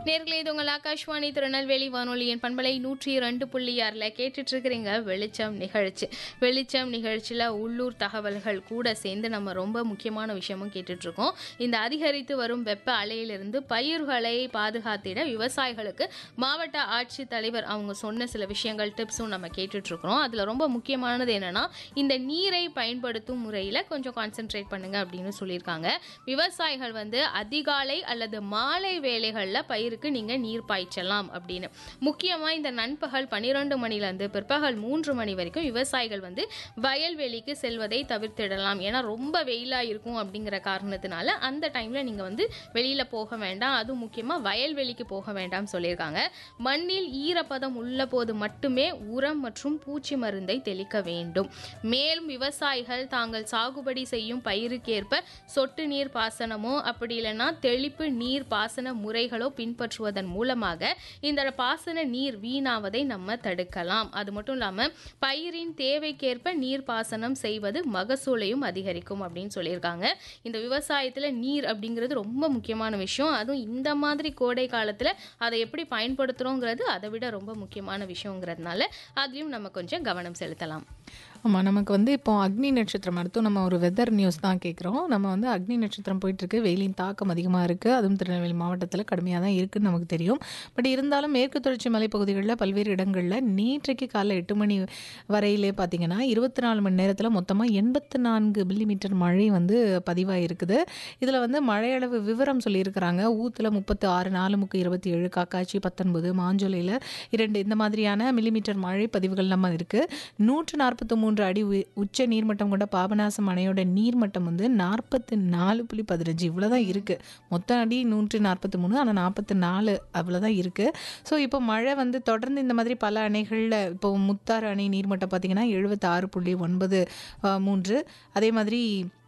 நேர்களே இது உங்கள் ஆகாஷ்வாணி திருநெல்வேலி வானொலியின் பண்பலை நூற்றி இரண்டு புள்ளி ஆறில் கேட்டுட்டு இருக்கிறீங்க வெளிச்சம் நிகழ்ச்சி வெளிச்சம் நிகழ்ச்சியில் உள்ளூர் தகவல்கள் கூட சேர்ந்து நம்ம ரொம்ப முக்கியமான விஷயமும் கேட்டுட்டு இருக்கோம் இந்த அதிகரித்து வரும் வெப்ப அலையிலிருந்து பயிர்களை பாதுகாத்திட விவசாயிகளுக்கு மாவட்ட ஆட்சித் தலைவர் அவங்க சொன்ன சில விஷயங்கள் டிப்ஸும் நம்ம கேட்டுட்டு இருக்கிறோம் அதில் ரொம்ப முக்கியமானது என்னன்னா இந்த நீரை பயன்படுத்தும் முறையில் கொஞ்சம் கான்சென்ட்ரேட் பண்ணுங்க அப்படின்னு சொல்லியிருக்காங்க விவசாயிகள் வந்து அதிகாலை அல்லது மாலை வேளைகளில் பயிருக்கு நீங்கள் நீர் பாய்ச்சலாம் அப்படின்னு முக்கியமாக இந்த நண்பகல் பன்னிரெண்டு மணிலேருந்து பிற்பகல் மூன்று மணி வரைக்கும் விவசாயிகள் வந்து வயல்வெளிக்கு செல்வதை தவிர்த்திடலாம் ஏன்னா ரொம்ப வெயிலாக இருக்கும் அப்படிங்கிற காரணத்தினால அந்த டைமில் நீங்கள் வந்து வெளியில் போக வேண்டாம் அதுவும் முக்கியமாக வயல்வெளிக்கு போக வேண்டாம் சொல்லியிருக்காங்க மண்ணில் ஈரப்பதம் உள்ள போது மட்டுமே உரம் மற்றும் பூச்சி மருந்தை தெளிக்க வேண்டும் மேலும் விவசாயிகள் தாங்கள் சாகுபடி செய்யும் பயிருக்கேற்ப சொட்டு நீர் பாசனமோ அப்படி இல்லைன்னா தெளிப்பு நீர் பாசன முறைகளோ பின்பற்றுவதன் மூலமாக இந்த பாசன நீர் வீணாவதை நம்ம தடுக்கலாம் அது மட்டும் இல்லாமல் பயிரின் தேவைக்கேற்ப நீர் பாசனம் செய்வது மகசூலையும் அதிகரிக்கும் அப்படின்னு சொல்லியிருக்காங்க இந்த விவசாயத்தில் நீர் அப்படிங்கிறது ரொம்ப முக்கியமான விஷயம் அதுவும் இந்த மாதிரி கோடை காலத்தில் அதை எப்படி பயன்படுத்துகிறோங்கிறது அதை விட ரொம்ப முக்கியமான விஷயங்கிறதுனால அதுலேயும் நம்ம கொஞ்சம் கவனம் செலுத்தலாம் ஆமாம் நமக்கு வந்து இப்போ அக்னி நட்சத்திரம் அடுத்தும் நம்ம ஒரு வெதர் நியூஸ் தான் கேட்குறோம் நம்ம வந்து அக்னி நட்சத்திரம் போயிட்டுருக்கு வெயிலின் தாக்கம் அதிகமாக இருக்குது அதுவும் திருநெல்வேலி மாவட்டத்தில் கடுமையாக தான் இருக்குன்னு நமக்கு தெரியும் பட் இருந்தாலும் மேற்கு தொடர்ச்சி மலைப்பகுதிகளில் பல்வேறு இடங்களில் நேற்றைக்கு காலைல எட்டு மணி வரையிலே பார்த்தீங்கன்னா இருபத்தி நாலு மணி நேரத்தில் மொத்தமாக எண்பத்து நான்கு மில்லிமீட்டர் மழை வந்து பதிவாக இருக்குது இதில் வந்து மழையளவு விவரம் சொல்லியிருக்கிறாங்க ஊத்தில் முப்பத்து ஆறு நாலு முக்கு இருபத்தி ஏழு காக்காட்சி பத்தொன்பது மாஞ்சோலையில் இரண்டு இந்த மாதிரியான மில்லிமீட்டர் மழை பதிவுகள் நம்ம இருக்குது நூற்று நாற்பத்தி மூன்று அடி உ- உச்ச நீர்மட்டம் கொண்ட பாபநாசம் அணையோட நீர்மட்டம் வந்து நாற்பத்தி நாலு புள்ளி பதினஞ்சு இவ்வளோதான் இருக்குது மொத்த அடி நூற்றி நாற்பத்தி மூணு ஆனால் நாற்பத்தி நாலு அவ்வளோதான் இருக்குது ஸோ இப்போ மழை வந்து தொடர்ந்து இந்த மாதிரி பல அணைகளில் இப்போ முத்தாறு அணை நீர்மட்டம் பார்த்திங்கன்னா எழுபத்தாறு புள்ளி ஒன்பது அஹ், மூன்று அதே மாதிரி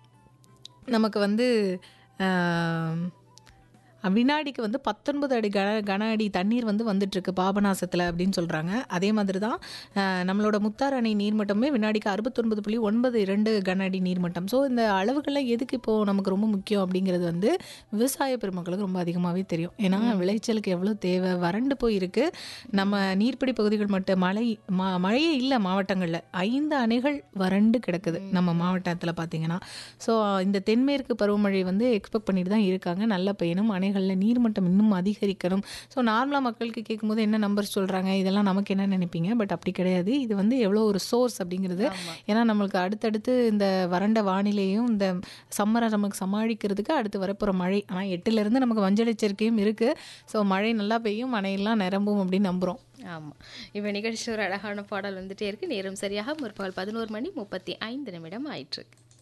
நமக்கு வந்து ஆம், வினாடிக்கு வந்து பத்தொன்பது அடி கன கன அடி தண்ணீர் வந்து வந்துட்டுருக்கு பாபநாசத்தில் அப்படின்னு சொல்கிறாங்க அதே மாதிரி தான் அஹ், நம்மளோட முத்தார் அணை நீர்மட்டமே வினாடிக்கு அறுபத்தொன்பது புள்ளி ஒன்பது இரண்டு கன அடி நீர்மட்டம் ஸோ இந்த அளவுகள்லாம் எதுக்கு இப்போது நமக்கு ரொம்ப முக்கியம் அப்படிங்கிறது வந்து விவசாய பெருமக்களுக்கு ரொம்ப அதிகமாகவே தெரியும் ஏன்னா விளைச்சலுக்கு எவ்வளோ தேவை வறண்டு போயிருக்கு நம்ம நீர்ப்பிடி பகுதிகள் மட்டும் மழை ம மழையே இல்லை மாவட்டங்களில் ஐந்து அணைகள் வறண்டு கிடக்குது நம்ம மாவட்டத்தில் பார்த்தீங்கன்னா ஸோ இந்த தென்மேற்கு பருவமழை வந்து எக்ஸ்பெக்ட் பண்ணிட்டு தான் இருக்காங்க நல்ல பெய்யணும் அணைகளில் நீர்மட்டம் இன்னும் அதிகரிக்கணும் ஸோ நார்மலாக மக்களுக்கு கேட்கும்போது என்ன நம்பர் சொல்கிறாங்க இதெல்லாம் நமக்கு என்ன நினைப்பீங்க பட் அப்படி கிடையாது இது வந்து எவ்வளோ ஒரு சோர்ஸ் அப்படிங்கிறது ஏன்னா நம்மளுக்கு அடுத்தடுத்து இந்த வறண்ட வானிலையும் இந்த சம்மரை நமக்கு சமாளிக்கிறதுக்கு அடுத்து வரப்போகிற மழை ஆனால் எட்டுலேருந்து நமக்கு மஞ்சள் எச்சரிக்கையும் இருக்குது ஸோ மழை நல்லா பெய்யும் அணையெல்லாம் நிரம்பும் அப்படின்னு நம்புகிறோம் ஆமாம் இப்போ நிகழ்ச்சி ஒரு அழகான பாடல் வந்துட்டே இருக்கு நேரம் சரியாக முற்பகல் பதினோரு மணி முப்பத்தி ஐந்து நிமிடம் ஆயிட்டிருக்கு